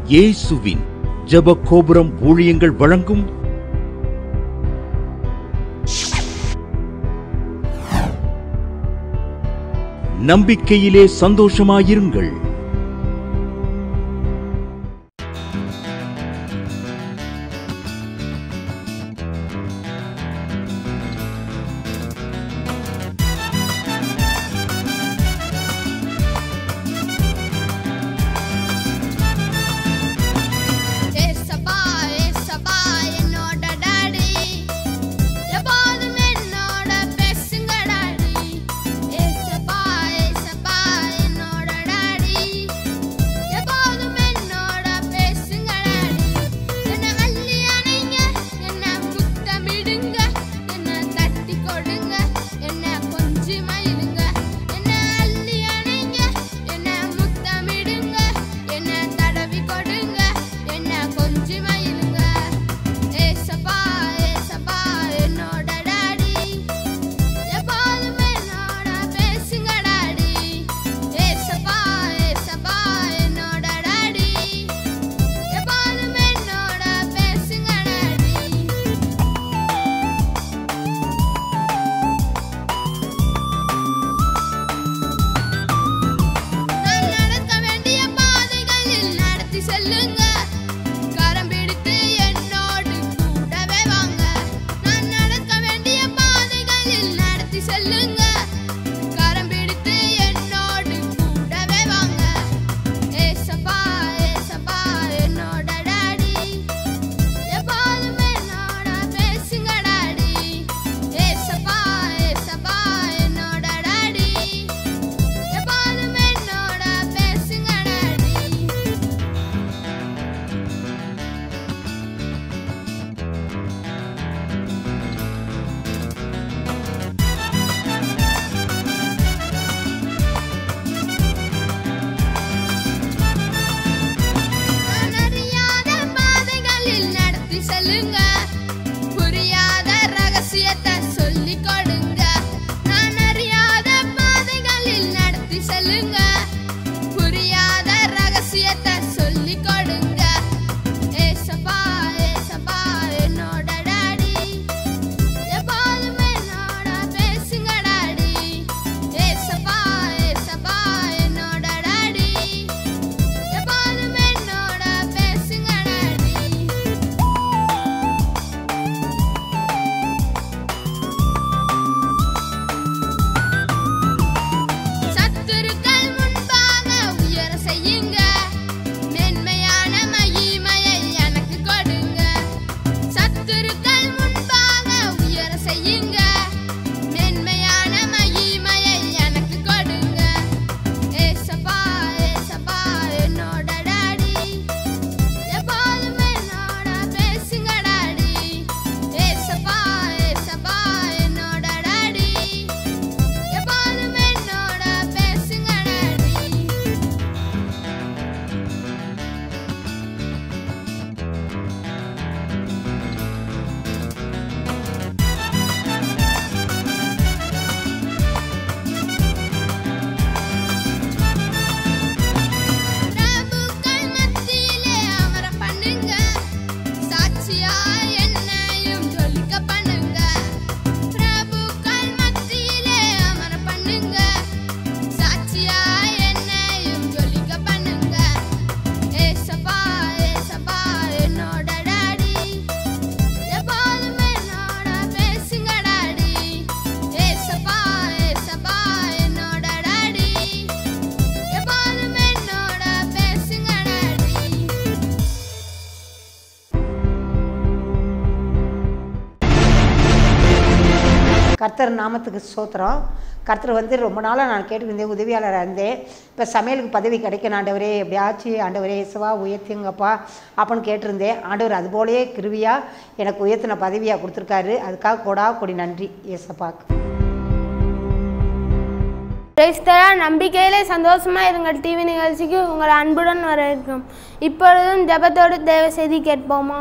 இயேசுவின் ஜெப கோபுரம் ஊழியங்கள் வழங்கும் நம்பிக்கையிலே சந்தோஷமாயிருங்கள் ஏசப்பா ஏசப்பா என்னோட டாடி எப்போதும் என்னோட பேசுங்க டாடி ஏசப்பா ஏசப்பா என்னோட டாடி எப்போதும் என்னோட பேசுங்க டாடி என்ன அள்ளி அணைங்க என்ன முத்தமிடுங்க என்ன தட்டி கொடுங்க என்ன கொஞ்சி மயிலுங்க என்ன அள்ளி அணைங்க என்ன முத்தமிடுங்க என்ன தடவி கொடுங்க என்ன கொஞ்சி மயிலுங்க ஏசப்பா ஏசப்பா என்னோட டாடி எப்போதும் என்னோட பேசுங்க டாடி ஏசப்பா ஏசப்பா என்னோட டாடி எப்போதும் என்னோட பேசுங்க டாடி நான் நடக்க வேண்டிய பாதைகளில் நடத்தி செல்லுங்க கரம் பிடித்து என்னோடு கூடவே வாங்க நான் நடக்க வேண்டிய பாதைகளில் நடத்தி செல்லுங்க கரம் பிடித்து என்னோடு கூடவே வாங்க ஏசப்பா ஏசப்பா என்னோட டாடி எப்போதும் என்னோட பேசுங்க டாடி ஏசப்பா ஏசப்பா என்னோட டாடி எப்போதும் என்னோட பேசுங்க டாடி நான் அறியாத பாதைகளில் நடத்தி செல்லுங்க புரியாத ரகசியத்தை சொல்லிக் கொடுங்க நான் அறியாத பாதைகளில் நடத்தி செல்லுங்க புரியாத ரகசியத்தை சொல்லிக் கொடுங்க ஏசப்பா ஏசப்பா என்னோட டாடி எப்போதும் என்னோட பேசுங்க டாடி ஏசப்பா ஏசப்பா என்னோட டாடி எப்போதும் என்னோட பேசுங்க டாடி சத்துருக்கள் முன்பாக உயர செய்யுங்க மென்மையான மகிமையை எனக்கு கொடுங்க சத்துருக்கள் முன்பாக உயர செய்யுங்க மென்மையான மகிமையை எனக்கு கொடுங்க ஏசப்பா ஏசப்பா என்னோட டாடி எப்போதும் என்னோட பேசுங்க டாடி ஏசப்பா ஏசப்பா என்னோட டாடி எப்போதும் என்னோட பேசுங்க டாடி பிரபுக்கள் மத்தியிலே அமர பண்ணுங்க சாட்சியா என்னையும் ஜொலிக்க பண்ணுங்க பிரபுக்கள் மத்தியிலே அமர பண்ணுங்க சாட்சியா என்னையும் ஜொலிக்க பண்ணுங்க ஏசப்பா ஏசப்பா என்னோட டாடி எப்போதும் என்னோட பேசுங்க டாடி ஏசப்பா ஏசப்பா என்னோட டாடி எப்போதும் என்னோட பேசுங்க டாடி கர்த்தர் நாமத்துக்கு சோத்திரம் கர்த்தர் வந்து ரொம்ப நாளாக நான் கேட்டுருந்தேன் உதவியாளராக இருந்தேன் இப்போ சமையலுக்கு பதவி கிடைக்கணும் ஆண்டவரே எப்படியாச்சும் ஆண்டவரே இயேசுவா உயர்த்துங்கப்பா அப்படின்னு கேட்டிருந்தேன் ஆண்டவர் அதுபோலயே கிருவியாக எனக்கு உயர்த்தின பதவியாக கொடுத்துருக்காரு அதுக்காக கொடா கொடி நன்றி இயேசப்பாக்கு கிறிஸ்தரா நம்பிக்கையிலே சந்தோஷமா இருங்கள் டிவி நிகழ்ச்சிக்கு உங்கள் அன்புடன் வரவேற்கும் இப்பொழுதும் ஜெபத்தோடு தேவ செய்தி கேட்போமா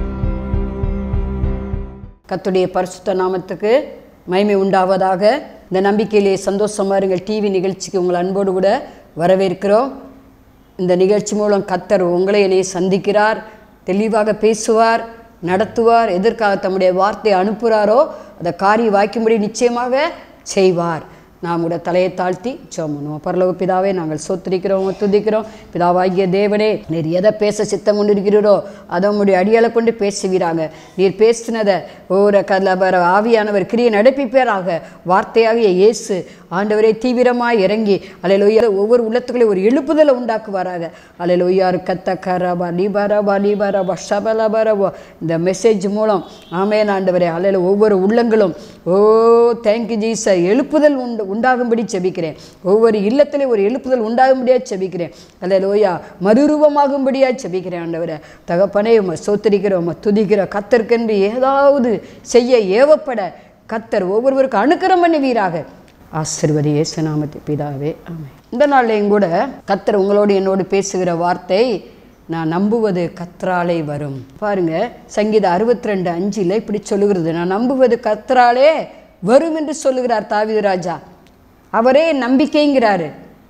கர்த்தருடைய பரிசுத்த நாமத்துக்கு மகிமை உண்டாவதாக இந்த நம்பிக்கையிலே சந்தோஷமா இருங்கள் டிவி நிகழ்ச்சிக்கு உங்கள் அன்போடு கூட வரவேற்கிறோம் இந்த நிகழ்ச்சி மூலம் கத்தர் உங்களை என்னை சந்திக்கிறார் தெளிவாக பேசுவார் நடத்துவார் எதற்காக தம்முடைய வார்த்தையை அனுப்புகிறாரோ அதை காரியம் வாய்க்கும்படி நிச்சயமாக செய்வார் நாம் கூட தலையை தாழ்த்தி சோமனும் பரலோக பிதாவே நாங்கள் சொத்திரிக்கிறோம் துதிக்கிறோம் பிதாவாகிய தேவனே நீர் எதை பேச சித்தம் கொண்டு இருக்கிறீரோ அதை உங்களுடைய அடியாளை கொண்டு பேசுவீராங்க நீர் பேசினதை ஒவ்வொரு கலபர ஆவியானவர் கிரியை நடப்பிப்பேராக வார்த்தையாகிய இயேசு ஆண்டவரே தீவிரமாய் இறங்கி அலையிலொய்யா ஒவ்வொரு உள்ளத்துக்குள்ளே ஒரு எழுப்புதலை உண்டாக்குவாராக அலையிலொய்யார் கத்த கரபா லிபரபா லிபரபா ஷபலபரபோ இந்த மெசேஜ் மூலம் ஆமேன் ஆண்டவரே அலையில ஒவ்வொரு உள்ளங்களும் ஓ தேங்க்யூ ஜீச எழுப்புதல் உண்டு உண்டாகும்படி செபிக்கிறேன் ஒவ்வொரு இல்லத்திலே ஒரு எழுப்புதல் உண்டாகும்படியாக செபிக்கிறேன் அலையிலோயா மறுரூபமாகும்படியாக செபிக்கிறேன் ஆண்டவரே தகப்பனே உம்மை சோத்தரிக்கிறோம் உம்மை துதிக்கிறோம் கத்தற்கென்று ஏதாவது செய்ய ஏவப்பட கத்தர் ஒவ்வொருவருக்கும் அனுக்கிரம் பண்ணுவீராக ஆசிர்வதி இயேசுநாமத்தை பிதாவே ஆமென் இந்த நாள்லையும் கூட கத்தர் உங்களோடு என்னோடு பேசுகிற வார்த்தை நான் நம்புவது கத்ராலே வரும் பாருங்க சங்கீத அறுபத்தி ரெண்டு அஞ்சில் இப்படி சொல்லுகிறது நான் நம்புவது கத்ராலே வரும் என்று சொல்லுகிறார் தாவீது ராஜா அவரே என் நம்பிக்கைங்கிறாரு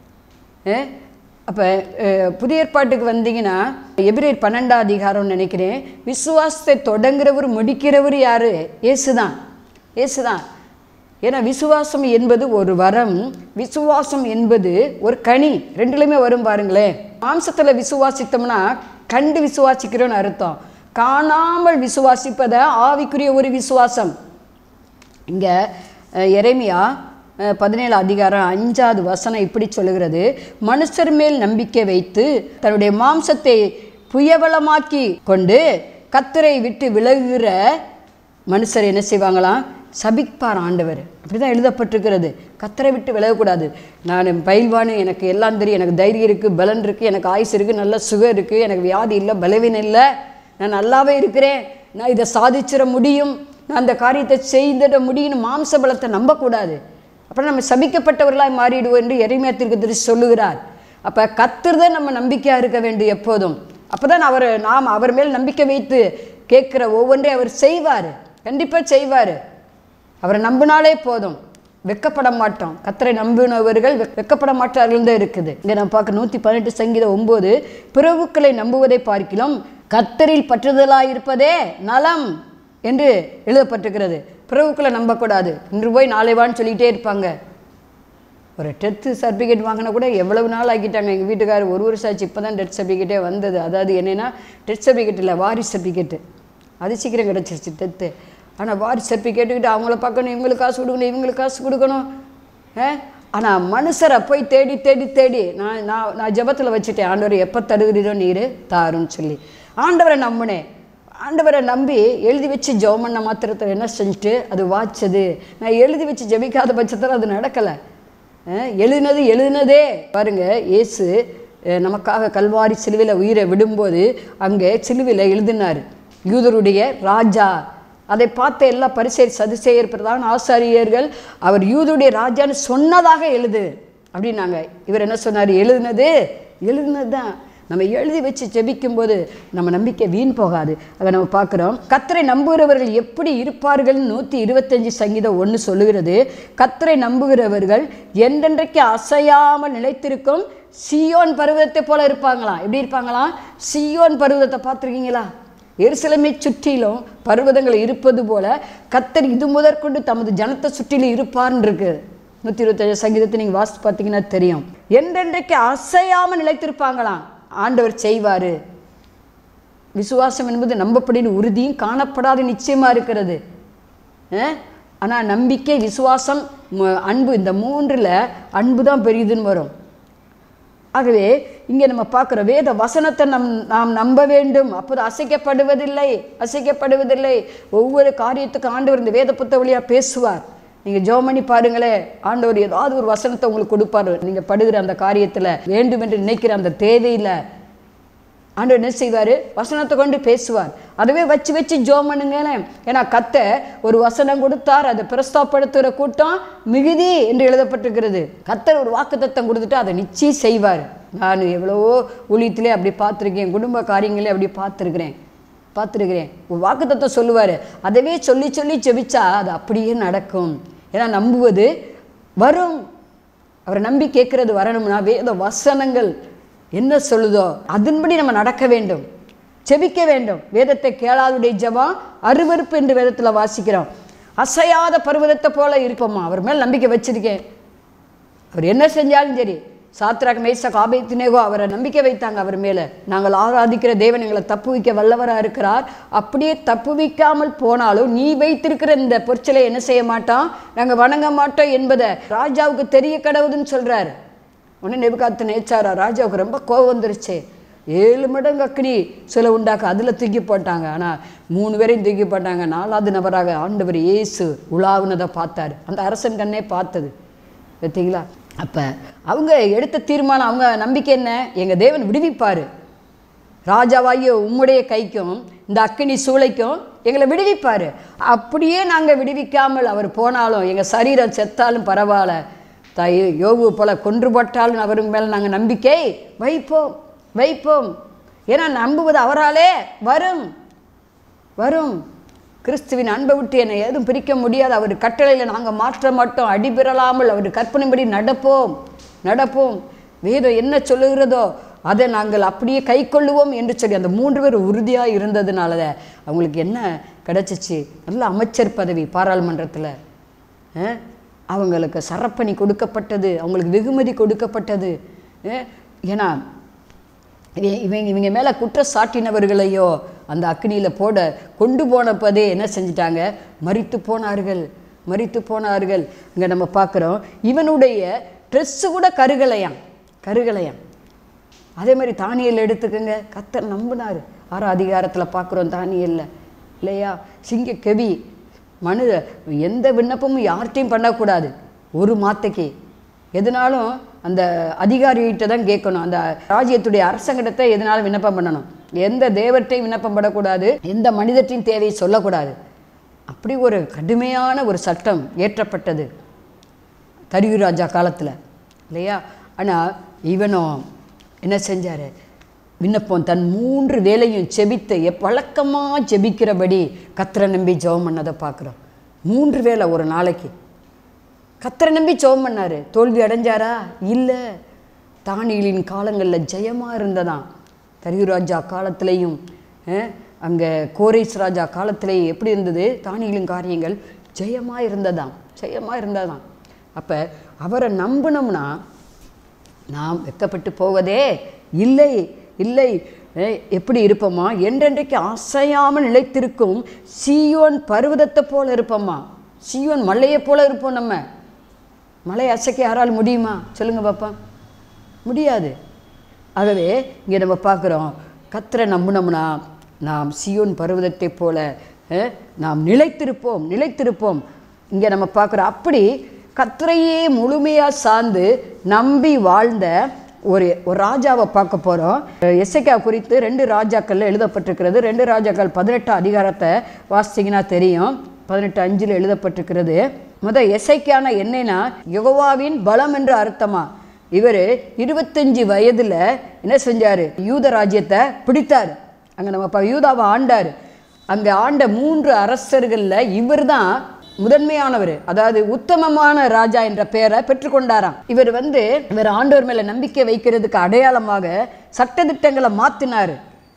அப்போ புதிய ஏற்பாட்டுக்கு வந்தீங்கன்னா எபிரேர் பன்னெண்டாம் அதிகாரம்னு நினைக்கிறேன் விசுவாசத்தை தொடங்குறவர் முடிக்கிறவர் யாரு இயேசுதான் இயேசுதான் ஏன்னா விசுவாசம் என்பது ஒரு வரம் விசுவாசம் என்பது ஒரு கனி ரெண்டுலையுமே வரும் பாருங்களேன் மாம்சத்தில் விசுவாசித்தோம்னா கண்டு விசுவாசிக்கிறோன்னு அர்த்தம் காணாமல் விசுவாசிப்பதை ஆவிக்குரிய ஒரு விசுவாசம் இங்கே எரேமியா அஹ், பதினேழு அதிகாரம் அஞ்சாவது வசனம் இப்படி சொல்லுகிறது மனுஷர் மேல் நம்பிக்கை வைத்து தன்னுடைய மாம்சத்தை புயவலமாக்கி கொண்டு கத்தரை விட்டு விலகுகிற மனுஷர் என்ன செய்வாங்களாம் சபிப்பார் ஆண்டவர் அப்படி தான் எழுதப்பட்டிருக்கிறது கத்தரை விட்டு விலகக்கூடாது நான் பயில்வானு எனக்கு எல்லாம் தெரியும் எனக்கு தைரியம் இருக்குது பலன் இருக்குது எனக்கு ஆயுசு இருக்குது நல்ல சுகம் இருக்குது எனக்கு வியாதி இல்லை பலவீனம் இல்லை நான் நல்லாவே இருக்கிறேன் நான் இதை சாதிச்சிட முடியும் நான் அந்த காரியத்தை செய்திட முடியும்னு மாம்ச பலத்தை நம்பக்கூடாது அப்புறம் நம்ம சபிக்கப்பட்டவர்களாய் மாறிடுவோம் என்று எளிமையா தீர்க்கதரிசி சொல்லுகிறார் அப்போ கத்தர் தான் நம்ம நம்பிக்கையாக இருக்க வேண்டும் எப்போதும் அப்போ தான் அவர் நாம் அவர் மேல் நம்பிக்கை வைத்து கேட்குற ஒவ்வொன்றையும் அவர் செய்வார் கண்டிப்பாக செய்வார் அவரை நம்பினாலே போதும் வெக்கப்பட மாட்டோம் கத்தரை நம்பினவர்கள் வெ- வெக்கப்பட மாட்டார்கள் தான் இருக்குது இங்கே நான் பார்க்க நூற்றி பதினெட்டு சங்கீதம் ஒம்பது பிறவுக்களை நம்புவதை பார்க்கிலும் கத்தரில் பற்றுதலாக இருப்பதே நலம் என்று எழுதப்பட்டிருக்கிறது பிறவுக்களை நம்பக்கூடாது இன்று போய் நாளை வான்னு சொல்லிக்கிட்டே இருப்பாங்க ஒரு டெத்து சர்டிஃபிகேட் வாங்கினா கூட எவ்வளவு நாள் ஆக்கிட்டாங்க எங்கள் வீட்டுக்காரர் ஒரு வருஷம் ஆச்சு இப்போ தான் டெத் சர்டிஃபிகேட்டே வந்தது அதாவது என்னென்னா டெத் சர்டிஃபிகேட் இல்லை வாரிசு சர்டிஃபிகேட்டு அது சீக்கிரம் கிடச்சிருச்சு டெத்து ஆனால் வாரிசு சர்டிஃபிகேட்டுக்கிட்ட அவங்கள பார்க்கணும் இவங்களுக்கு காசு கொடுக்கணும் இவங்களுக்கு காசு கொடுக்கணும் ஆனால் மனுஷரை போய் தேடி தேடி தேடி நான் நான் நான் ஜெபத்தில் வச்சுட்டேன் ஆண்டவர் எப்போ தருகிறீரோ நீர் தாருன்னு சொல்லி ஆண்டவரை நம்பினேன் ஆண்டவரை நம்பி எழுதி வச்சு ஜெபம் பண்ண மாத்திரத்தில் என்ன செஞ்சுட்டு அது வாச்சது நான் எழுதி வச்சு ஜெபிக்காத பட்சத்தில் அது நடக்கலை அஹ் எழுதினது எழுதினதே பாருங்க இயேசு அஹ் நமக்காக கல்வாரி சிலுவையில் உயிரை விடும்போது அங்கே சிலுவையில் எழுதினார் யூதருடைய ராஜா அதை பார்த்த எல்லா பரிசெயர் சதுசேயர் பிரதான ஆசாரியர்கள் அவர் யூதருடைய ராஜான்னு சொன்னதாக எழுது அப்படின்னாங்க இவர் என்ன சொன்னார் எழுதினது எழுதினது தான் நம்ம எழுதி வச்சு ஜெபிக்கும்போது நம்ம நம்பிக்கை வீண் போகாது அதை நம்ம பார்க்குறோம் கத்தரை நம்புகிறவர்கள் எப்படி இருப்பார்கள் நூற்றி இருபத்தஞ்சி சங்கீதம் ஒன்று சொல்லுகிறது கத்தரை நம்புகிறவர்கள் என்றென்றைக்கு அசையாமல் நிலைத்திருக்கும் சியோன் பருவத்தை போல இருப்பாங்களாம் எப்படி இருப்பாங்களாம் சியோன் பருவத்தை பார்த்துருக்கீங்களா எருசலமை சுற்றிலும் பர்வதங்கள் இருப்பது போல கத்தர் இது முதற்கொண்டு தமது ஜனத்தை சுற்றிலும் இருப்பார்னு இருக்கு நூற்றி இருபத்தஞ்சு சங்கீதத்தை நீங்கள் வாசித்து பார்த்தீங்கன்னா தெரியும் என்றென்றைக்கு அசையாமல் நிலைத்திருப்பாங்களாம் ஆண்டவர் செய்வார் விசுவாசம் என்பது நம்பப்படின உறுதியும் காணப்படாத நிச்சயமா இருக்கிறது ஆனால் நம்பிக்கை விசுவாசம் ம- அன்பு இந்த மூன்றில் அன்பு தான் பெரியதுன்னு வரும் ஆகவே இங்கே நம்ம பார்க்குற வேத வசனத்தை நம் நாம் நம்ப வேண்டும் அப்போது அசைக்கப்படுவதில்லை அசைக்கப்படுவதில்லை ஒவ்வொரு காரியத்துக்கும் ஆண்டவர் இந்த வேத புத்த வழியாக பேசுவார் நீங்கள் ஜெபம் பண்ணி பாருங்களேன் ஆண்டவர் ஏதாவது ஒரு வசனத்தை உங்களுக்கு கொடுப்பார் நீங்கள் படுகிற அந்த காரியத்தில் வேண்டும் என்று நினைக்கிற அந்த தேவையில் ஆண்டவர் என்ன செய்வார் வசனத்தை கொண்டு பேசுவார் அதுவே வச்சு வச்சு ஜோம் பண்ணுங்களேன் ஏன்னா கத்த ஒரு வசனம் கொடுத்தார் அதை பிரஸ்தாப்படுத்துகிற கூட்டம் மிகுதி என்று எழுதப்பட்டிருக்கிறது கத்தர் ஒரு வாக்குத்தத்தம் கொடுத்துட்டு அதை நிச்சயம் செய்வார் நான் எவ்வளவோ ஊழியத்திலே அப்படி பார்த்துருக்கேன் குடும்ப காரியங்களே அப்படி பார்த்துருக்கிறேன் பார்த்துருக்கிறேன் ஒரு வாக்குத்தத்தம் சொல்லுவார் அதவே சொல்லி சொல்லி ஜெபிச்சா அது அப்படியே நடக்கும் ஏன்னா நம்புவது வரும் அவரை நம்பி கேட்கறது வரணும்னா வேத வசனங்கள் என்ன சொல்லுதோ அதன்படி நம்ம நடக்க வேண்டும் செபிக்க வேண்டும் வேதத்தை கேளாதுடைய ஜெபம் அருவருப்பு என்று வேதத்தில் வாசிக்கிறோம் அசையாத பர்வதத்தை போல இருப்போமா அவர் மேல் நம்பிக்கை வச்சிருக்கேன் அவர் என்ன செஞ்சாலும் சரி சாத்ராக் மேசக் ஆபேத்தினேகோ அவரை நம்பிக்கை வைத்தாங்க அவர் மேலே நாங்கள் ஆராதிக்கிற தேவன் எங்களை தப்புவிக்க வல்லவராக இருக்கிறார் அப்படியே தப்புவிக்காமல் போனாலும் நீ வைத்திருக்கிற இந்த பொற்சிலை என்ன செய்ய மாட்டோம் நாங்கள் வணங்க மாட்டோம் என்பதை ராஜாவுக்கு தெரிய கடவுதுன்னு சொல்கிறார் உடனே நெபுகாத்து நேச்சாரா ராஜாவுக்கு ரொம்ப கோவம் வந்துருச்சு ஏழு மடங்கு அக்னி சில உண்டாக்க அதில் தூக்கி போட்டாங்க ஆனால் மூணு பேரையும் தூக்கி போட்டாங்க நாலாவது நபராக ஆண்டவர் இயேசு உலாவுனதை பார்த்தாரு அந்த அரசன் கண்ணே பார்த்தது பார்த்தீங்களா அப்போ அவங்க எடுத்த தீர்மானம் அவங்க நம்பிக்கை என்ன எங்கள் தேவன் விடுவிப்பார் ராஜாவாகிய உம்முடைய கைக்கும் இந்த அக்கினி சூளைக்கும் எங்களை விடுவிப்பார் அப்படியே நாங்கள் விடுவிக்காமல் அவர் போனாலும் எங்கள் சரீரம் செத்தாலும் பரவாயில்ல தாய் யோகு போல கொன்று போட்டாலும் அவர் மேலே நாங்கள் நம்பிக்கை வைப்போம் வைப்போம் ஏன்னா நம்புவது அவராலே வரும் வரும் கிறிஸ்துவின் அன்பை விட்டு என்னை எதுவும் பிரிக்க முடியாது அவர் கட்டளையில் நாங்கள் மாற்ற மாட்டோம் அடிபெறலாமல் அவர் கற்பனைப்படி நடப்போம் நடப்போம் வேதம் என்ன சொல்லுகிறதோ அதை நாங்கள் அப்படியே கை கொள்ளுவோம் என்று சொல்லி அந்த மூன்று பேர் உறுதியாக இருந்ததுனால அவங்களுக்கு என்ன கிடச்சிச்சு நல்ல அமைச்சர் பதவி பாராளுமன்றத்தில் அஹ், அவங்களுக்கு சரப்பணி கொடுக்கப்பட்டது அவங்களுக்கு வெகுமதி கொடுக்கப்பட்டது அஹ், ஏன்னா இவ- இவங்க இவங்க மேலே குற்றம் சாட்டினவர்களையோ அந்த அக்னியில் போட கொண்டு போனப்பதே என்ன செஞ்சிட்டாங்க மரித்து போனார்கள் மரித்து போனார்கள் இங்கே நம்ம பார்க்குறோம் இவனுடைய ட்ரெஸ்ஸு கூட கருகலையாம் கருகலையாம் அதே மாதிரி தானியல் எடுத்துக்கோங்க கத்தர் நம்பினார் ஆறாம் அதிகாரத்தில் பார்க்குறோம் தானியல்ல இல்லையா சிங்க கெவி மனித எந்த விண்ணப்பமும் யார்கிட்டையும் பண்ணக்கூடாது ஒரு மாத்தைக்கு எதுனாலும் அந்த அதிகாரிகிட்ட தான் கேட்கணும் அந்த ராஜ்யத்துடைய அரசங்கிட்ட எதனாலும் விண்ணப்பம் பண்ணணும் எந்த தேவர்கிட்டையும் விண்ணப்பம் படக்கூடாது எந்த மனிதர்கிட்டையும் தேவையை சொல்லக்கூடாது அப்படி ஒரு கடுமையான ஒரு சட்டம் ஏற்றப்பட்டது தரிவு ராஜா காலத்தில் இல்லையா ஆனால் இவனும் என்ன செஞ்சார் விண்ணப்பம் தன் மூன்று வேலையும் செபித்து வழக்கமாக செபிக்கிறபடி கத்தரை நம்பி ஜெபம் பண்ணதை பார்க்குறோம் மூன்று வேளை ஒரு நாளைக்கு கத்தரை நம்பி ஜெபம் பண்ணாரு தோல்வி அடைஞ்சாரா இல்லை தானியலின் காலங்களில் ஜெயமாக இருந்ததாம் தரிவு ராஜா காலத்திலையும் அங்கே கோரேஸ் ராஜா காலத்திலேயும் எப்படி இருந்தது தானியலின் காரியங்கள் ஜெயமாக இருந்ததாம் ஜெயமாக இருந்ததாம் அப்போ அவரை நம்பினோம்னா நாம் வெக்கப்பட்டு போவதே இல்லை இல்லை ஏய், எப்படி இருப்போமா என்றென்றைக்கு அசையாமல் நிலைத்திருக்கும் சீயோன் பர்வதத்தை போல இருப்போமா சீயோன் மலையை போல இருப்போம் நம்ம மலை அசைக்க யாரால் முடியுமா சொல்லுங்க பாப்பா முடியாது ஆகவே இங்கே நம்ம பார்க்குறோம் கத்தரை நம்பினோம்னா நாம் சியோன் பர்வதத்தை போல அஹ், நாம் நிலைத்திருப்போம் நிலைத்திருப்போம் இங்கே நம்ம பார்க்குறோம் அப்படி கத்தரையே முழுமையாக சார்ந்து நம்பி வாழ்ந்த ஒரு ஒரு ராஜாவை பார்க்க போகிறோம் எஸ்ஐக்கா குறித்து ரெண்டு ராஜாக்கள்ல எழுதப்பட்டிருக்கிறது ரெண்டு ராஜாக்கள் பதினெட்டு அதிகாரத்தை வாசிச்சிங்கன்னா தெரியும் பதினெட்டு அஞ்சில் எழுதப்பட்டிருக்கிறது முத எஸ்ஐக்கான என்னன்னா யெகோவாவின் பலம் என்று அர்த்தமா இவர் இருபத்தஞ்சி வயதில் என்ன செஞ்சார் யூத ராஜ்யத்தை பிடித்தார் அங்கே நம்ம இப்போ யூதாவை ஆண்டார் அங்கே ஆண்ட மூன்று அரசர்களில் இவர் தான் முதன்மையானவர் அதாவது உத்தமமான ராஜா என்ற பெயரை பெற்றுக்கொண்டாராம் இவர் வந்து இவர் ஆண்டவர் மேலே நம்பிக்கை வைக்கிறதுக்கு அடையாளமாக சட்டதிட்டங்களை மாற்றினார்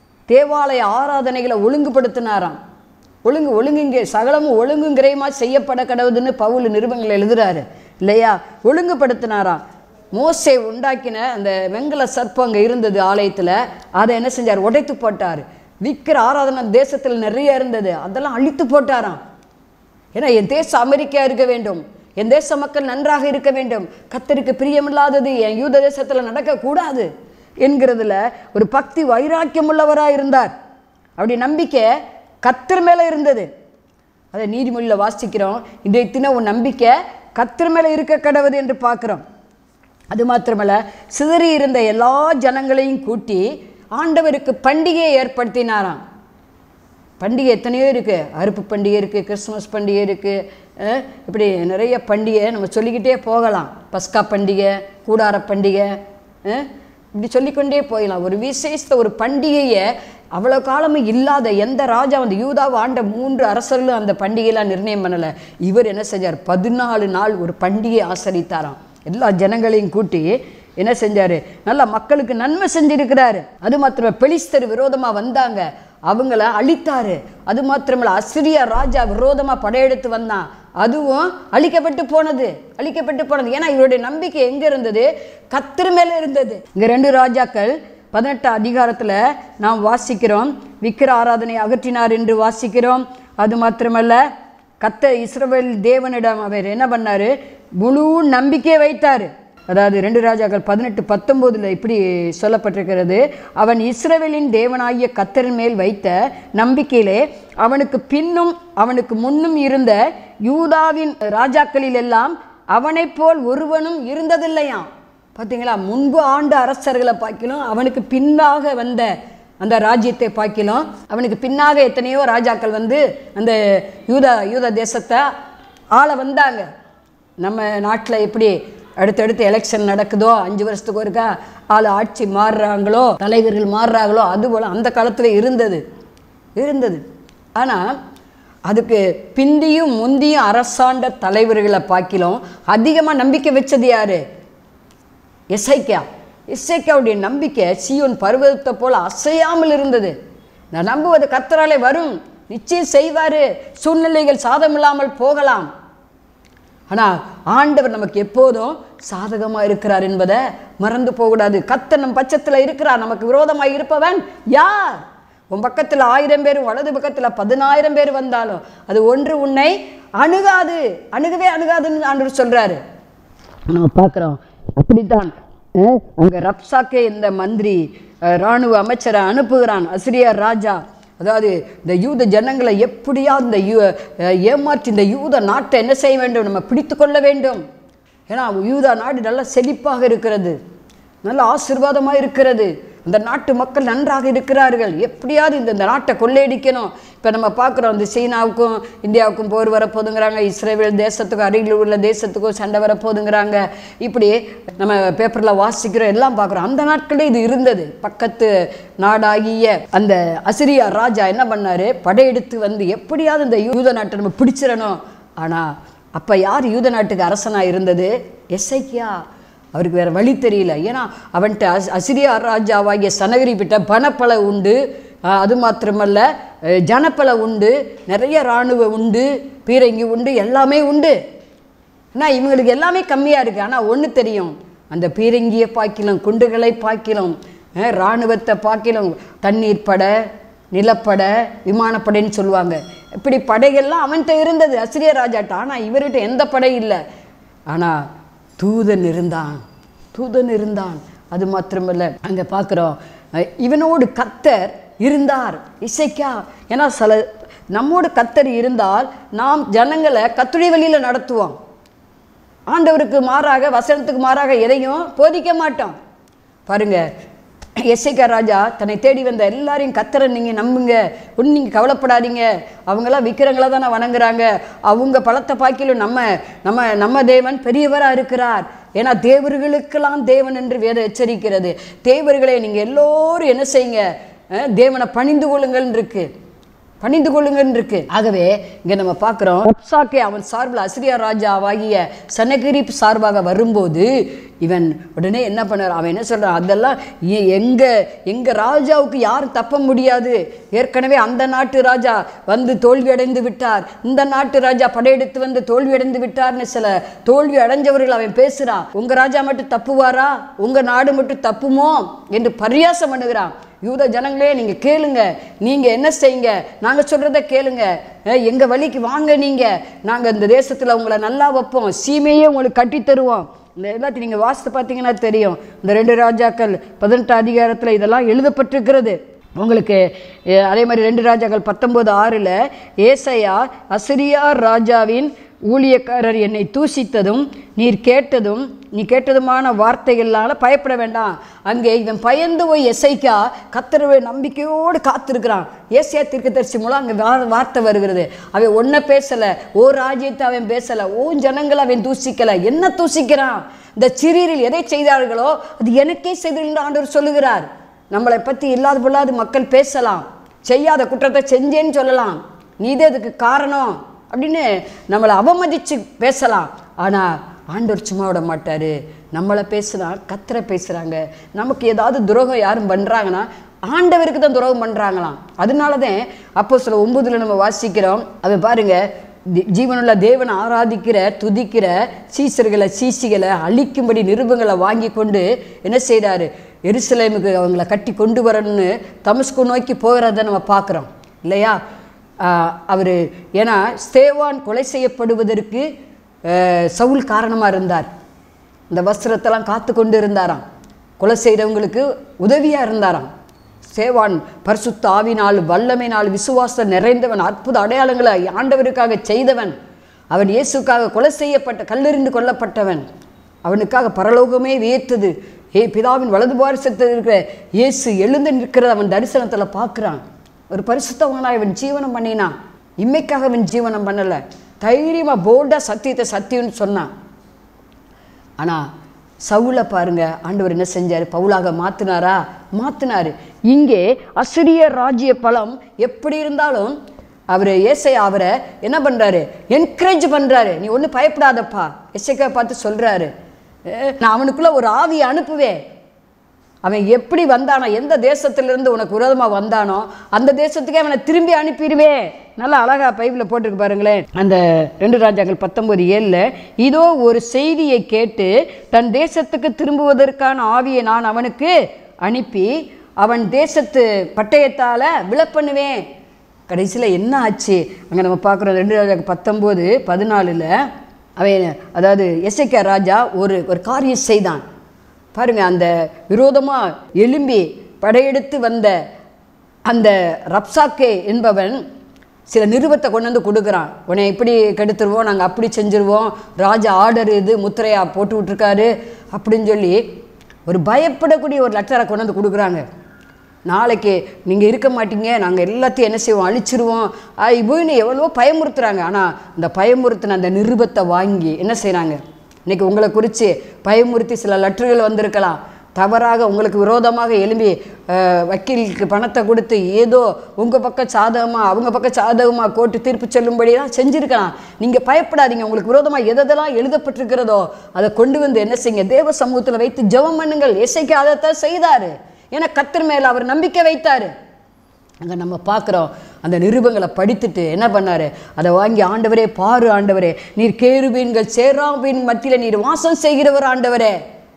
தேவாலய ஆராதனைகளை ஒழுங்குபடுத்தினாராம் ஒழுங்கு ஒழுங்குங்க சகலமும் ஒழுங்குங்கிறையமா செய்யப்பட கடவுதுன்னு பவுல் நிருபங்கள் எழுதுறாரு இல்லையா ஒழுங்குபடுத்தினாராம் மோசே உண்டாக்கின அந்த வெங்கல சர்ப்பம் அங்கே இருந்தது ஆலயத்தில் அதை என்ன செஞ்சார் உடைத்து போட்டார் விக்கிர ஆராதனை தேசத்தில் நிறைய இருந்தது அதெல்லாம் அழித்து போட்டாராம் ஏன்னா என் தேசம் அமெரிக்கா இருக்க வேண்டும் என் தேச மக்கள் நன்றாக இருக்க வேண்டும் கத்தருக்கு பிரியமில்லாதது என் யூத தேசத்தில் நடக்கக்கூடாது என்கிறதுல ஒரு பக்தி வைராக்கியம் உள்ளவராக இருந்தார் அப்படி நம்பிக்கை கத்தர் மேலே இருந்தது அதை நீதிமொழியில் வாசிக்கிறோம் இன்றைய தினம் உன் நம்பிக்கை கத்தர் மேலே இருக்க கடவுது என்று பார்க்குறோம் அது மாத்திரமல்ல சிதறி இருந்த எல்லா ஜனங்களையும் கூட்டி ஆண்டவருக்கு பண்டிகையை ஏற்படுத்தினாராம் பண்டிகை எத்தனையோ இருக்குது அறுப்பு பண்டிகை இருக்குது கிறிஸ்மஸ் பண்டிகை இருக்குது இப்படி நிறைய பண்டிகை நம்ம சொல்லிக்கிட்டே போகலாம் பஸ்கா பண்டிகை கூடார பண்டிகை அஹ், இப்படி சொல்லிக்கொண்டே போகலாம் ஒரு விசேஷ ஒரு பண்டிகையை அவ்வளோ காலமும் இல்லாத எந்த ராஜா அந்த யூதாவை ஆண்ட மூன்று அரசர்களும் அந்த பண்டிகையெல்லாம் நிர்ணயம் பண்ணலை இவர் என்ன செஞ்சார் பதினாலு நாள் ஒரு பண்டிகை ஆசரித்தாராம் எல்லா ஜனங்களையும் கூட்டி என்ன செஞ்சாரு நல்லா மக்களுக்கு நன்மை செஞ்சிருக்கிறாரு அது மாத்திரம் பெலிஸ்தர் விரோதமா வந்தாங்க அவங்கள அழித்தாரு அது மாத்திரமல்ல அசிரியா ராஜா விரோதமா படையெடுத்து வந்தான் அதுவும் அழிக்கப்பட்டு போனது அழிக்கப்பட்டு போனது ஏன்னா இவருடைய நம்பிக்கை எங்க இருந்தது கத்திர மேல இருந்தது இங்க ரெண்டு ராஜாக்கள் பதினெட்டு அதிகாரத்துல நாம் வாசிக்கிறோம் விக்கிர ஆராதனை அகற்றினார் என்று வாசிக்கிறோம் அது மாத்திரமல்ல கத்த இஸ்ரவேல் தேவனிடம் அவர் என்ன பண்ணாரு முழு நம்பிக்கையை வைத்தார் அதாவது ரெண்டு ராஜாக்கள் பதினெட்டு பத்தொம்போதில் இப்படி சொல்லப்பட்டிருக்கிறது அவன் இஸ்ரவேலின் தேவனாகிய கத்தரின் மேல் வைத்த நம்பிக்கையிலே அவனுக்கு பின்னும் அவனுக்கு முன்னும் இருந்த யூதாவின் ராஜாக்களில் எல்லாம் அவனைப் போல் ஒருவனும் இருந்ததில்லையாம் பார்த்தீங்களா முன்பு ஆண்டு அரசர்களை பார்க்கிலும் அவனுக்கு பின்னாக வந்த அந்த ராஜ்யத்தை பார்க்கிலும் அவனுக்கு பின்னாக எத்தனையோ ராஜாக்கள் வந்து அந்த யூத யூத தேசத்தை ஆள வந்தாங்க நம்ம நாட்டில் எப்படி அடுத்தடுத்து எலெக்ஷன் நடக்குதோ அஞ்சு வருஷத்துக்கு ஒருக்கா ஆள் ஆட்சி மாறுறாங்களோ தலைவர்கள் மாறுறாங்களோ அதுபோல் அந்த காலத்தில் இருந்தது இருந்தது ஆனால் அதுக்கு பிந்தியும் முந்தியும் அரசாண்ட தலைவர்களை பார்க்கிலும் அதிகமாக நம்பிக்கை வச்சது யாரு எஸ்ஐக்கா எஸ்ஐக்காவுடைய நம்பிக்கை சியோன் பருவத்தை போல அசையாமல் இருந்தது நான் நம்புவது கர்த்தராலே வரும் நிச்சயம் செய்வார் சூழ்நிலைகள் சாதமில்லாமல் போகலாம் ஆனால் ஆண்டவர் நமக்கு எப்போதும் சாதகமாக இருக்கிறார் என்பதை மறந்து போகக்கூடாது கர்த்தர் நம் பட்சத்தில் இருக்கிறார் நமக்கு விரோதமாக இருப்பவன் யார் உன் பக்கத்தில் ஆயிரம் பேர் வலது பக்கத்தில் பதினாயிரம் பேர் வந்தாலும் அது ஒன்று உன்னை அணுகாது அணுகவே அணுகாதுன்னு ஆண்டவர் சொல்கிறாரு நம்ம பார்க்குறோம் அப்படித்தான் அஹ், அங்க ரப்சாக்கே இந்த மந்திரி அஹ், ராணுவ அமைச்சரை அனுப்புகிறான் அசிரியா ராஜா அதாவது இந்த யூத ஜனங்களை எப்படியா இந்த யூ அஹ், ஏமாற்றி இந்த யூத நாட்டை என்ன செய்ய வேண்டும் நம்ம பிடித்து கொள்ள வேண்டும் ஏன்னா யூதா நாடு நல்லா செழிப்பாக இருக்கிறது நல்ல ஆசீர்வாதமாக இருக்கிறது இந்த நாட்டு மக்கள் நன்றாக இருக்கிறார்கள் எப்படியாவது இந்த இந்த நாட்டை கொள்ளையடிக்கணும் இப்போ நம்ம பார்க்குறோம் இந்த சீனாவுக்கும் இந்தியாவுக்கும் போர் வரப்போதுங்கிறாங்க இஸ்ரேல் தேசத்துக்கும் அருகில் உள்ள தேசத்துக்கும் சண்டை வரப்போதுங்கிறாங்க இப்படி நம்ம பேப்பரில் வாசிக்கிறோம் எல்லாம் பார்க்குறோம் அந்த நாட்களே இது இருந்தது பக்கத்து நாடாகிய அந்த அசிரியா ராஜா என்ன பண்ணாரு படையெடுத்து வந்து எப்படியாவது இந்த யூத நாட்டை நம்ம பிடிச்சிடணும் ஆனால் அப்போ யார் யூத நாட்டுக்கு அரசனாக இருந்தது எஸ்ஐக்கியா அவருக்கு வேற வழி தெரியல ஏன்னா அவன்கிட்ட அஸ் அசிரியா ராஜாவாகிய சனகரிப்பிட்ட பணப்பல உண்டு அஹ் அது மாத்திரமல்ல அஹ் ஜனப்பல உண்டு நிறைய இராணுவ உண்டு பீரங்கி உண்டு எல்லாமே உண்டு ஆனால் இவங்களுக்கு எல்லாமே கம்மியாக இருக்குது ஆனால் ஒன்று தெரியும் அந்த பீரங்கியை பாக்கிலும் குண்டுகளை பாக்கிலும் அஹ் இராணுவத்தை பாக்கிலும் தண்ணீர் படை நிலப்பட விமானப்படைன்னு சொல்லுவாங்க இப்படி படைகள்லாம் அவன்கிட்ட இருந்தது அசிரிய ராஜாட்ட ஆனால் இவர்கிட்ட எந்த படை இல்லை ஆனால் தூதன் இருந்தான் தூதன் இருந்தான் அது மாத்திரமல்ல அங்கே பார்க்குறோம் இவனோடு கத்தர் இருந்தார் இசைக்கா ஏன்னா சில நம்மோடு கத்தர் இருந்தால் நாம் ஜனங்களை கத்துடைய வழியில் நடத்துவோம் ஆண்டவருக்கு மாறாக வசனத்துக்கு மாறாக எதையும் போதிக்க மாட்டோம் பாருங்க எஸ்ஐகா ராஜா தன்னை தேடி வந்த எல்லாரையும் கத்தரை நீங்கள் நம்புங்க ஒன்றும் நீங்கள் கவலைப்படாதீங்க அவங்களாம் விக்கிரங்களை தானே வணங்குறாங்க அவங்க பழத்தை பாக்கிலும் நம்ம நம்ம நம்ம தேவன் பெரியவராக இருக்கிறார் ஏன்னா தேவர்களுக்கெல்லாம் தேவன் என்று வேதம் எச்சரிக்கிறது தேவர்களை நீங்கள் எல்லோரும் என்ன செய்யுங்க அஹ், தேவனை பணிந்து கொள்ளுங்கள் இருக்கு பணிந்து கொள்ளுங்கன்னு இருக்கு ஆகவே இங்க நம்ம பார்க்குறோம் ரப்சாக்கே அவன் சார்பில் அசிரியா ராஜாவாகிய சனகிரிப் சார்பாக வரும்போது இவன் உடனே என்ன பண்ணார் அவன் என்ன சொல்றான் அதெல்லாம் எ- எங்க எங்க ராஜாவுக்கு யாரும் தப்ப முடியாது ஏற்கனவே அந்த நாட்டு ராஜா வந்து தோல்வி அடைந்து விட்டார் இந்த நாட்டு ராஜா படையெடுத்து வந்து தோல்வி அடைந்து விட்டார்னு சில தோல்வி அடைஞ்சவர்கள் அவன் பேசுறான் உங்க ராஜா மட்டும் தப்புவாரா உங்க நாடு மட்டும் தப்புமோ என்று பரியாசம் பண்ணுகிறான் யூத ஜனங்களே நீங்க கேளுங்க நீங்க என்ன செய்யுங்க நாங்க சொல்றத கேளுங்க அஹ், எங்க வழிக்கு வாங்க நீங்க நாங்க இந்த தேசத்துல உங்களை நல்லா வைப்போம் சீமையே உங்களுக்கு கட்டி தருவோம் இந்த எல்லாத்தையும் நீங்க வாசித்து பார்த்தீங்கன்னா தெரியும் இந்த ரெண்டு ராஜாக்கள் பதினெட்டு அதிகாரத்துல இதெல்லாம் எழுதப்பட்டிருக்கிறது உங்களுக்கு அஹ், அதே மாதிரி ரெண்டு ராஜாக்கள் பத்தொன்பது ஆறில் ஏசையா அசிரியா ராஜாவின் ஊழியக்காரர் என்னை தூசித்ததும் நீர் கேட்டதும் நீ கேட்டதுமான வார்த்தைகளால் பயப்பட வேண்டாம் அங்கே இவன் பயந்து போய் எஸ்ஐக்கா கத்தரவை நம்பிக்கையோடு காத்திருக்கிறான் ஏசியா தீர்க்கதரிசி மூலம் அங்கே வா வார்த்தை வருகிறது அவன் ஒன்றை பேசலை ஓ ராஜ்யத்தை அவன் பேசலை ஓ ஜனங்களை அவன் தூசிக்கலை என்ன தூசிக்கிறான் இந்த சிறியரில் எதை செய்தார்களோ அது எனக்கே செய்து ஆண்டவர் சொல்லுகிறார் நம்மளை பற்றி இல்லாத பொல்லாது மக்கள் பேசலாம் செய்யாத குற்றத்தை செஞ்சேன்னு சொல்லலாம் நீதே அதுக்கு காரணம் அப்படின்னு நம்மளை அவமதித்து பேசலாம் ஆனால் ஆண்டவர் சும்மா விட மாட்டார் நம்மளை பேசுனா கத்தரை பேசுகிறாங்க நமக்கு ஏதாவது துரோகம் யாரும் பண்ணுறாங்கன்னா ஆண்டவருக்கு தான் துரோகம் பண்ணுறாங்களாம் அதனால தான் அப்போ சில ஒன்பதுல நம்ம வாசிக்கிறோம் அதை பாருங்க தி- ஜீவனுள்ள தேவனை ஆராதிக்கிற துதிக்கிற சீசர்களை சீசிகளை அழிக்கும்படி நிருபங்களை வாங்கி கொண்டு என்ன செய்கிறாரு எருசலேமுக்கு அவங்கள கட்டி கொண்டு வரணும்னு தமஸ்கு நோக்கி போகிறத நம்ம பார்க்குறோம் இல்லையா அவர் ஏன்னா ஸ்தேவான் கொலை செய்யப்படுவதற்கு ஆஹ், சவுல் காரணமாக இருந்தார் இந்த வஸ்திரத்தெல்லாம் காத்து கொண்டு இருந்தாராம் கொலை செய்கிறவங்களுக்கு உதவியாக இருந்தாராம் சேவான் பரிசுத்த ஆவினால் வல்லமையினால் விசுவாசம் நிறைந்தவன் அற்புத அடையாளங்களை ஆண்டவருக்காக செய்தவன் அவன் இயேசுக்காக கொலை செய்யப்பட்ட கல்லெறிந்து கொல்லப்பட்டவன் அவனுக்காக பரலோகமே வியத்தது ஏ பிதாவின் வலது பாரிசத்தில் இருக்கிற இயேசு எழுந்து நிற்கிறத அவன் தரிசனத்தில் பார்க்குறான் ஒரு பரிசுத்தவனாக இவன் ஜீவனம் பண்ணினான் இம்மைக்காக அவன் ஜீவனம் பண்ணலை தைரியமாக போல்டாக சத்தியத்தை சத்தியம்னு சொன்னான் ஆனால் சவுலை பாருங்க ஆண்டவர் என்ன செஞ்சார் பவுலாக மாற்றினாரா மாற்றினாரு இங்கே அசிரிய ராஜ்ய பலம் எப்படி இருந்தாலும் அவர் ஏசை அவரை என்ன பண்ணுறாரு என்கரேஜ் பண்ணுறாரு நீ ஒன்றும் பயப்படாதப்பா எசைக்கா பார்த்து சொல்கிறாரு நான் அவனுக்குள்ளே ஒரு ஆவியை அனுப்புவேன் அவன் எப்படி வந்தானோ எந்த தேசத்திலிருந்து உனக்கு விரோதமாக வந்தானோ அந்த தேசத்துக்கே அவனை திரும்பி அனுப்பிடுவேன் நல்லா அழகா பைபிளில் போட்டிருக்கு பாருங்களேன் அந்த ரெண்டு ராஜாக்கள் பத்தொன்பது ஏழில் இதோ ஒரு செய்தியை கேட்டு தன் தேசத்துக்கு திரும்புவதற்கான ஆவியை நான் அவனுக்கு அனுப்பி அவன் தேசத்து பட்டயத்தால் விழப்பண்ணுவேன் கடைசியில் என்ன ஆச்சு அங்கே நம்ம பார்க்குறோம் ரெண்டு ராஜாக்கள் பத்தொம்போது பதினாலில் அவன் அதாவது எசைக்கா ராஜா ஒரு ஒரு காரியம் செய்தான் பாருங்க அந்த விரோதமாக எழும்பி படையெடுத்து வந்த அந்த ரப்சாக்கே என்பவன் சில நிருபத்தை கொண்டு வந்து கொடுக்குறான் உன்னை இப்படி கெடுத்துருவோம் நாங்கள் அப்படி செஞ்சுருவோம் ராஜா ஆர்டர் இது முத்திரையா போட்டு விட்ருக்காரு அப்படின்னு சொல்லி ஒரு பயப்படக்கூடிய ஒரு லெட்டரை கொண்டு வந்து கொடுக்குறாங்க நாளைக்கு நீங்கள் இருக்க மாட்டீங்க நாங்கள் எல்லாத்தையும் என்ன செய்வோம் அழிச்சிருவோம் இப்போன்னு எவ்வளவோ பயமுறுத்துறாங்க ஆனால் இந்த பயமுறுத்தின அந்த நிருபத்தை வாங்கி என்ன செய்கிறாங்க இன்னைக்கு உங்களை குறித்து பயமுறுத்தி சில லெட்டர்கள் வந்திருக்கலாம் தவறாக உங்களுக்கு விரோதமாக எழும்பி அஹ், வக்கீலுக்கு பணத்தை கொடுத்து ஏதோ உங்கள் பக்கம் சாதகமாக அவங்க பக்கம் சாதகமாக கோர்ட்டு தீர்ப்பு சொல்லும்படியெல்லாம் செஞ்சுருக்கலாம் நீங்கள் பயப்படாதீங்க உங்களுக்கு விரோதமாக எதெல்லாம் எழுதப்பட்டிருக்கிறதோ அதை கொண்டு வந்து என்ன செய்யுங்க தேவ சமூகத்தில் வைத்து ஜெபம் பண்ணுங்கள் இசைக்கு அதைத்தான் செய்தார் ஏன்னா கத்தர் மேலே அவர் நம்பிக்கை வைத்தார் அங்கே நம்ம பார்க்குறோம் அந்த நிருபங்களை படித்துட்டு என்ன பண்ணாரு அதை வாங்கி ஆண்டவரே பாரு ஆண்டவரே நீர் கேருபீன்கள் சேராபீன் மத்தியில் நீர் வாசம் செய்கிறவர் ஆண்டவரே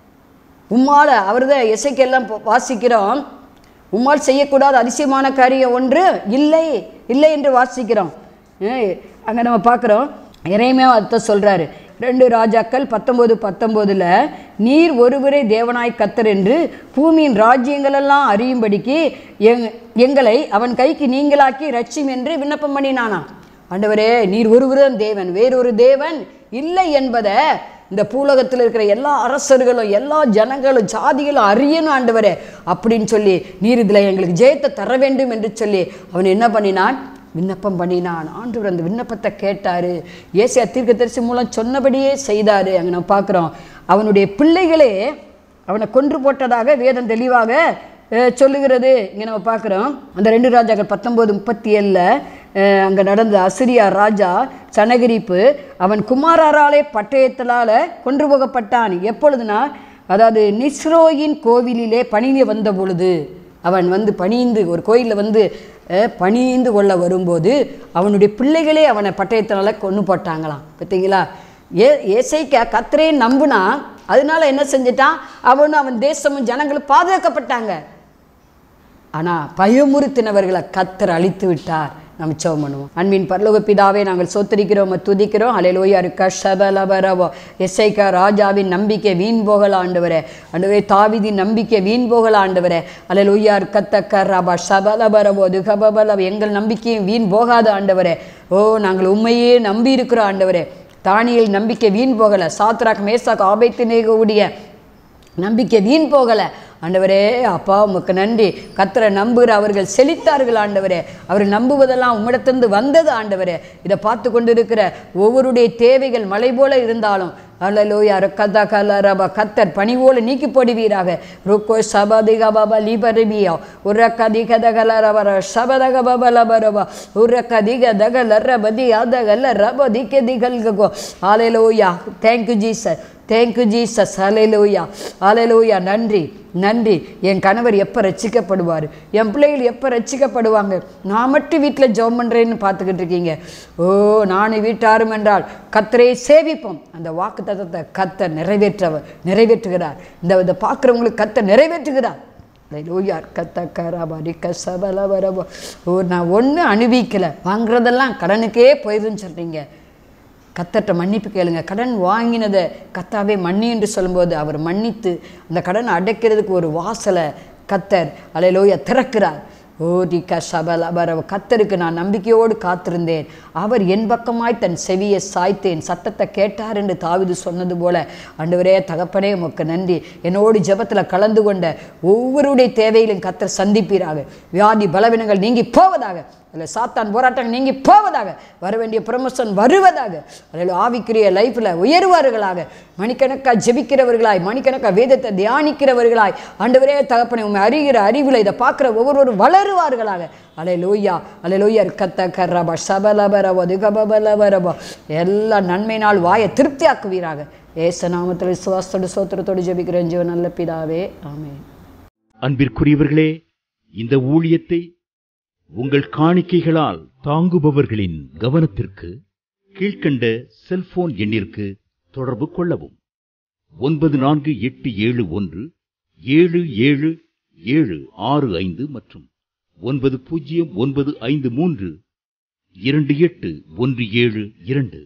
உம்மால் அவர் தான் இசைக்கெல்லாம் போ- வாசிக்கிறோம் உம்மால் செய்யக்கூடாத அதிசயமான காரியம் ஒன்று இல்லை இல்லை என்று வாசிக்கிறோம் அங்கே நம்ம பார்க்குறோம் இறைமையா அதை சொல்கிறாரு ரெண்டு ராஜாக்கள் பத்தொம்போது பத்தொம்போதில் நீர் ஒருவரே தேவனாய் கத்தர் என்று பூமியின் ராஜ்யங்களெல்லாம் அறியும்படிக்கு எங் எங்களை அவன் கைக்கு நீங்களாக்கி ரட்சிம் என்று விண்ணப்பம் பண்ணினானா ஆண்டவரே நீர் ஒருவர்தான் தேவன் வேறொரு தேவன் இல்லை என்பதை இந்த பூலகத்தில் இருக்கிற எல்லா அரசர்களும் எல்லா ஜனங்களும் ஜாதிகளும் அறியணும் ஆண்டவரே அப்படின்னு சொல்லி நீர் இதில் எங்களுக்கு ஜெயத்தை தர வேண்டும் என்று சொல்லி அவன் என்ன பண்ணினான் விண்ணப்பம் பண்ணினான் ஆண்டவர் அந்த விண்ணப்பத்தை கேட்டார் ஏசியா தீர்க்கதரிசி மூலம் சொன்னபடியே செய்தார் அங்கே நம்ம பார்க்குறோம் அவனுடைய பிள்ளைகளே அவனை கொன்று போட்டதாக வேதம் தெளிவாக அஹ், சொல்லுகிறது இங்கே நம்ம பார்க்குறோம் அந்த ரெண்டு ராஜாக்கள் பத்தொம்போது முப்பத்தி ஏழில் அங்கே நடந்த அசிரியா ராஜா சனகிரிப்பு அவன் குமாரராலே பட்டயத்தினால கொன்று போகப்பட்டான் எப்பொழுதுனா அதாவது நிஸ்ரோயின் கோவிலிலே பணிந்து வந்த பொழுது அவன் வந்து பணிந்து ஒரு கோயிலில் வந்து அஹ், பணிந்து கொள்ள வரும்போது அவனுடைய பிள்ளைகளே அவனை பட்டயத்தினால கொன்று போட்டாங்களாம் பார்த்தீங்களா ஏ ஏசைக்க கத்தரே நம்புனா அதனால என்ன செஞ்சிட்டான் அவனும் அவன் தேசமும் ஜனங்களும் பாதுகாக்கப்பட்டாங்க ஆனால் பயமுறுத்தினவர்களை கத்தர் அழித்து விட்டார் நம்ம செவம் பண்ணுவோம் அன்பின் பரலோக பிதாவே நாங்கள் சொத்தரிக்கிறோம் துதிக்கிறோம் அலையிலோயா இருக்க சபலபரவோ எஸ்ஐக்கா ராஜாவின் நம்பிக்கை வீண் போகல ஆண்டவரே ஆண்டவரே தாவிதின் நம்பிக்கை வீண் போகல ஆண்டவரே அலையிலோயா இருக்கத்தக்க ரபா சபலபரவோ துகபலவ எங்கள் நம்பிக்கையும் வீண் போகாத ஆண்டவரே ஓ நாங்கள் உண்மையே நம்பி இருக்கிறோம் ஆண்டவரே தானியல் நம்பிக்கை வீண் போகலை சாத்ராக் மேசாக் ஆபைத்தினேகவுடைய நம்பிக்கை வீண் போகலை ஆண்டவரே அப்பா உமக்கு நன்றி கத்தரை நம்புகிற அவர்கள் செழித்தார்கள் ஆண்டவரே அவர் நம்புவதெல்லாம் உம்மிடத்திலிருந்து வந்தது ஆண்டவரே இதை பார்த்து கொண்டு இருக்கிற ஒவ்வொருடைய தேவைகள் மலை போல இருந்தாலும் அலலோயா ரக்கதா கலரபா கத்தர் பணிவோடு நீக்கி போடுவீராக ருக்கோ சபதிக பாபா லீபரபியா உரக்கதிக தகலரபர சபதக பாபா லபரபா உரக்கதிக தகல ரபதி அதகல ரபதிக்க திகல்கோ அலலோயா தேங்க்யூ ஜீசஸ் தேங்க்யூ ஜீசஸ் அலையலூயா அலையலூயா நன்றி நன்றி என் கணவர் எப்போ ரட்சிக்கப்படுவார் என் பிள்ளைகள் எப்போ ரட்சிக்கப்படுவாங்க நான் மட்டும் வீட்டில் ஜெபம் பண்ணுறேன்னு பார்த்துக்கிட்டு இருக்கீங்க ஓ நானும் வீட்டாரும் என்றால் கத்தரை சேவிப்போம் அந்த வாக்கு தத்தத்தை கத்த நிறைவேற்றவர் நிறைவேற்றுகிறார் இந்த இதை பார்க்குறவங்களுக்கு கத்த நிறைவேற்றுகிறார் லூயார் கத்த கராபாரி கசபல வரபோ ஓ நான் ஒன்றும் அனுபவிக்கலை வாங்குறதெல்லாம் கடனுக்கே போயிருன்னு சொல்கிறீங்க கத்தர்கிட்ட மன்னிப்பு கேளுங்க கடன் வாங்கினதை கத்தாவே மன்னி என்று சொல்லும்போது அவர் மன்னித்து அந்த கடனை அடைக்கிறதுக்கு ஒரு வாசலை கத்தர் அலையிலோய திறக்கிறார் ஓரிக்க சபல அவர் கத்தருக்கு நான் நம்பிக்கையோடு காத்திருந்தேன் அவர் என் பக்கமாய் தன் செவியை சாய்த்தேன் சத்தத்தை கேட்டார் என்று தாவிது சொன்னது போல ஆண்டவரே தகப்பனே உமக்கு நன்றி என்னோடு ஜெபத்தில் கலந்து கொண்ட ஒவ்வொருடைய தேவையிலும் கத்தர் சந்திப்பீராக வியாதி பலவீனங்கள் நீங்கி போவதாக அதில் சாத்தான் போராட்டம் நீங்கி போவதாக வர வேண்டிய ப்ரமோஷன் வருவதாக அதில் ஆவிக்குரிய லைஃப்பில் உயர்வார்களாக மணிக்கணக்காக ஜெபிக்கிறவர்களாய் மணிக்கணக்காக வேதத்தை தியானிக்கிறவர்களாய் ஆண்டவரே தகப்பனை உண்மை அறிகிற அறிவில் இதை பார்க்குற ஒவ்வொருவரும் வளருவார்களாக அலை லோய்யா அலை லோய்யா கத்த கர்ரபா சபலபரபோ திகபலபரபோ எல்லா நன்மையினால் வாயை திருப்தியாக்குவீராக ஏச நாமத்தில் சுவாசத்தோடு சோத்திரத்தோடு ஜெபிக்கிறேன் ஜீவன் நல்ல பிதாவே ஆமென் அன்பிற்குரியவர்களே இந்த ஊழியத்தை உங்கள் காணிக்கைகளால் தாங்குபவர்களின் கவனத்திற்கு கீழ்க்கண்ட செல்போன் எண்ணிற்கு தொடர்பு கொள்ளவும் ஒன்பது நான்கு எட்டு ஏழு ஒன்று ஏழு ஏழு ஏழு ஆறு ஐந்து மற்றும் ஒன்பது பூஜ்ஜியம் ஒன்பது ஐந்து மூன்று இரண்டு எட்டு ஒன்று ஏழு இரண்டு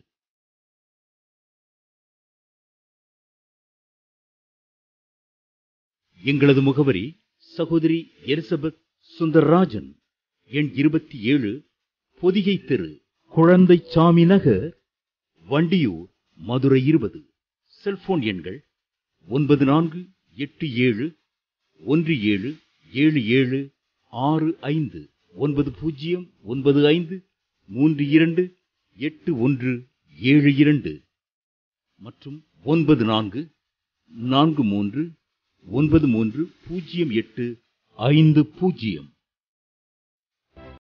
எங்களது முகவரி சகோதரி எலிசபெத் சுந்தர்ராஜன் எண் இருபத்தி ஏழு பொதிகை தெரு குழந்தை சாமி நகர் வண்டியூர் மதுரை இருபது செல்போன் எண்கள் ஒன்பது நான்கு எட்டு ஏழு ஒன்று ஏழு ஏழு ஏழு ஆறு ஐந்து ஒன்பது பூஜ்ஜியம் ஒன்பது ஐந்து மூன்று இரண்டு எட்டு ஒன்று ஏழு இரண்டு மற்றும் ஒன்பது நான்கு நான்கு மூன்று ஒன்பது மூன்று பூஜ்ஜியம் எட்டு ஐந்து பூஜ்ஜியம்